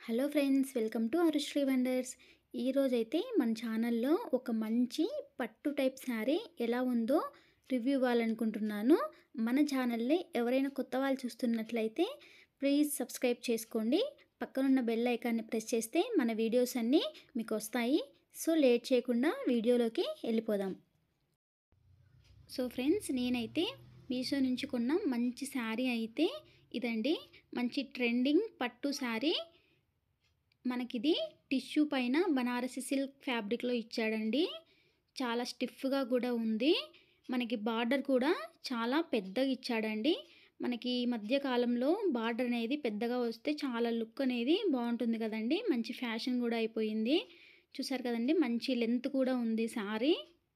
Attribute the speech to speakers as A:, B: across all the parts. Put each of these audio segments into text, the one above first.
A: hello friends welcome to Arushri wonders ఈరోజైతే మన ఛానల్లో ఒక మంచి పట్టు టైప్ శారీ ఎలా ఉందో రివ్యూ ఇవ్వాలనుకుంటున్నాను మన ఛానల్ని ఎవరైనా కొత్త వాళ్ళు చూస్తున్నట్లయితే ప్లీజ్ సబ్స్క్రైబ్ చేసుకోండి పక్కనున్న బెల్ ఐకాన్ని ప్రెస్ చేస్తే మన వీడియోస్ అన్నీ మీకు వస్తాయి సో లేట్ చేయకుండా వీడియోలోకి వెళ్ళిపోదాం సో ఫ్రెండ్స్ నేనైతే మీషో నుంచి కొన్న మంచి శారీ అయితే ఇదండి మంచి ట్రెండింగ్ పట్టు శారీ మనకిది టిష్యూ పైన బనారసి సిల్క్ ఫ్యాబ్రిక్లో ఇచ్చాడండి చాలా స్టిఫ్గా కూడా ఉంది మనకి బార్డర్ కూడా చాలా పెద్దగా ఇచ్చాడండి మనకి ఈ మధ్య కాలంలో బార్డర్ అనేది పెద్దగా వస్తే చాలా లుక్ అనేది బాగుంటుంది కదండి మంచి ఫ్యాషన్ కూడా అయిపోయింది చూసారు కదండి మంచి లెంత్ కూడా ఉంది శారీ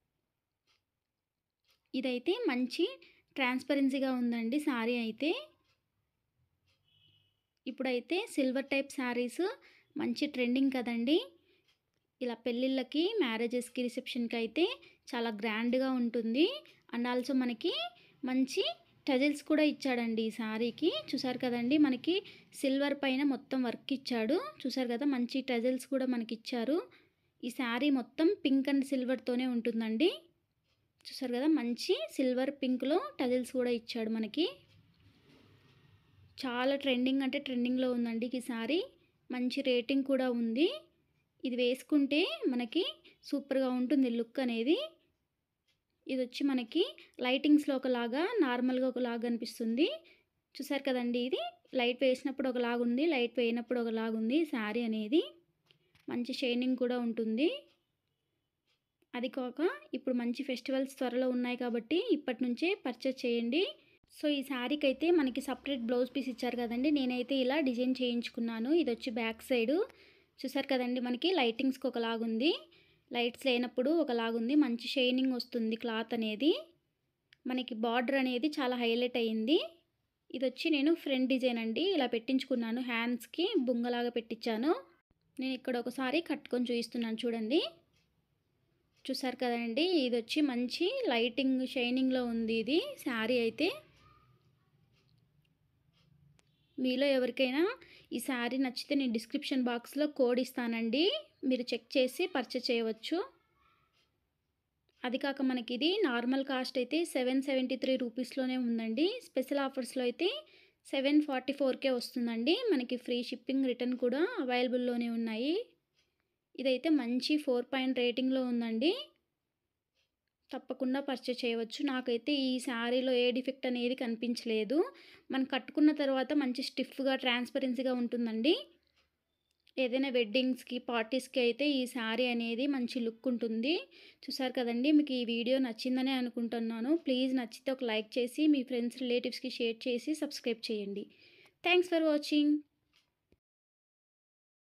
A: ఇదైతే మంచి ట్రాన్స్పరెన్సీగా ఉందండి శారీ అయితే ఇప్పుడైతే సిల్వర్ టైప్ శారీస్ మంచి ట్రెండింగ్ కదండి ఇలా పెళ్ళిళ్ళకి మ్యారేజెస్కి రిసెప్షన్కి అయితే చాలా గ్రాండ్గా ఉంటుంది అండ్ ఆల్సో మనకి మంచి టజిల్స్ కూడా ఇచ్చాడండి ఈ శారీకి చూసారు కదండి మనకి సిల్వర్ పైన మొత్తం వర్క్ ఇచ్చాడు చూసారు కదా మంచి టజిల్స్ కూడా మనకి ఇచ్చారు ఈ శారీ మొత్తం పింక్ అండ్ సిల్వర్తోనే ఉంటుందండి చూసారు కదా మంచి సిల్వర్ పింక్లో టజిల్స్ కూడా ఇచ్చాడు మనకి చాలా ట్రెండింగ్ అంటే ట్రెండింగ్లో ఉందండి ఈ శారీ మంచి రేటింగ్ కూడా ఉంది ఇది వేసుకుంటే మనకి సూపర్గా ఉంటుంది లుక్ అనేది ఇది వచ్చి మనకి లైటింగ్స్లో ఒకలాగా నార్మల్గా ఒకలాగా అనిపిస్తుంది చూసారు కదండి ఇది లైట్ వేసినప్పుడు ఒకలాగా ఉంది లైట్ వేయనప్పుడు ఒకలాగా ఉంది శారీ అనేది మంచి షైనింగ్ కూడా ఉంటుంది అది కాక ఇప్పుడు మంచి ఫెస్టివల్స్ త్వరలో ఉన్నాయి కాబట్టి ఇప్పటి నుంచే పర్చేస్ చేయండి సో ఈ శారీకి అయితే మనకి సపరేట్ బ్లౌజ్ పీస్ ఇచ్చారు కదండి నేనైతే ఇలా డిజైన్ చేయించుకున్నాను ఇది వచ్చి బ్యాక్ సైడ్ చూసారు కదండి మనకి లైటింగ్స్కి ఒకలాగుంది లైట్స్ లేనప్పుడు ఒకలాగుంది మంచి షైనింగ్ వస్తుంది క్లాత్ అనేది మనకి బార్డర్ అనేది చాలా హైలైట్ అయ్యింది ఇది వచ్చి నేను ఫ్రంట్ డిజైన్ అండి ఇలా పెట్టించుకున్నాను హ్యాండ్స్కి బుంగలాగా పెట్టించాను నేను ఇక్కడ ఒకసారి కట్టుకొని చూపిస్తున్నాను చూడండి చూసారు కదండి ఇది వచ్చి మంచి లైటింగ్ షైనింగ్లో ఉంది ఇది శారీ అయితే మీలో ఎవరికైనా ఈ శారీ నచ్చితే నేను డిస్క్రిప్షన్ బాక్స్లో కోడ్ ఇస్తానండి మీరు చెక్ చేసి పర్చేస్ చేయవచ్చు అది కాక మనకి ఇది నార్మల్ కాస్ట్ అయితే సెవెన్ సెవెంటీ త్రీ రూపీస్లోనే ఉందండి స్పెషల్ ఆఫర్స్లో అయితే సెవెన్ ఫార్టీ ఫోర్కే వస్తుందండి మనకి ఫ్రీ షిప్పింగ్ రిటర్న్ కూడా అవైలబుల్లోనే ఉన్నాయి ఇదైతే మంచి ఫోర్ పాయింట్ రేటింగ్లో ఉందండి తప్పకుండా పర్చేస్ చేయవచ్చు నాకైతే ఈ శారీలో ఏ డిఫెక్ట్ అనేది కనిపించలేదు మనం కట్టుకున్న తర్వాత మంచి స్టిఫ్గా ట్రాన్స్పరెన్సీగా ఉంటుందండి ఏదైనా వెడ్డింగ్స్కి పార్టీస్కి అయితే ఈ శారీ అనేది మంచి లుక్ ఉంటుంది చూసారు కదండి మీకు ఈ వీడియో నచ్చిందనే అనుకుంటున్నాను ప్లీజ్ నచ్చితే ఒక లైక్ చేసి మీ ఫ్రెండ్స్ రిలేటివ్స్కి షేర్ చేసి సబ్స్క్రైబ్ చేయండి థ్యాంక్స్ ఫర్ వాచింగ్